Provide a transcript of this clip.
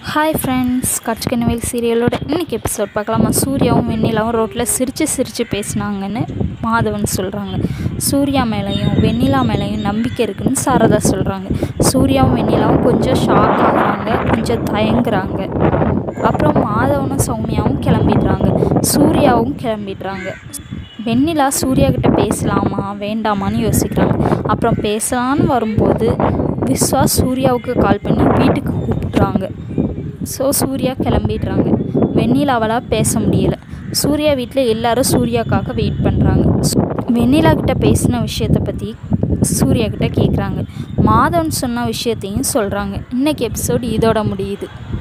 hi friends கட்சிக்கனவேல் சீரியலோட இன்னைக்கு episode பார்க்கலாமா சூர்யாவும் வெண்ணிலாவும் ரோட்டில் சிரித்து சிரித்து பேசினாங்கன்னு மாதவன் சொல்கிறாங்க சூர்யா மேலேயும் வெண்ணிலா மேலேயும் நம்பிக்கை இருக்குன்னு சாரதா சொல்கிறாங்க சூர்யாவும் வெண்ணிலாவும் கொஞ்சம் ஷாக் ஆகுறாங்க கொஞ்சம் தயங்குறாங்க அப்புறம் மாதவனும் சௌமியாவும் கிளம்பிடுறாங்க சூர்யாவும் கிளம்பிடுறாங்க வெண்ணிலா சூர்யா கிட்ட பேசலாமா வேண்டாமான்னு யோசிக்கிறாங்க அப்புறம் பேசலான்னு வரும்போது விஸ்வா சூர்யாவுக்கு கால் பண்ணி வீட்டுக்கு கூப்பிட்றாங்க ஸோ சூர்யா கிளம்பிடுறாங்க வெண்ணிலாவால் பேச முடியல சூர்யா வீட்டில் எல்லாரும் சூர்யாக்காக வெயிட் பண்ணுறாங்க வெண்ணிலா கிட்ட பேசின விஷயத்தை பற்றி சூர்யா கிட்ட கேட்குறாங்க மாதவன் சொன்ன விஷயத்தையும் சொல்கிறாங்க இன்னைக்கு எபிசோட் இதோட முடியுது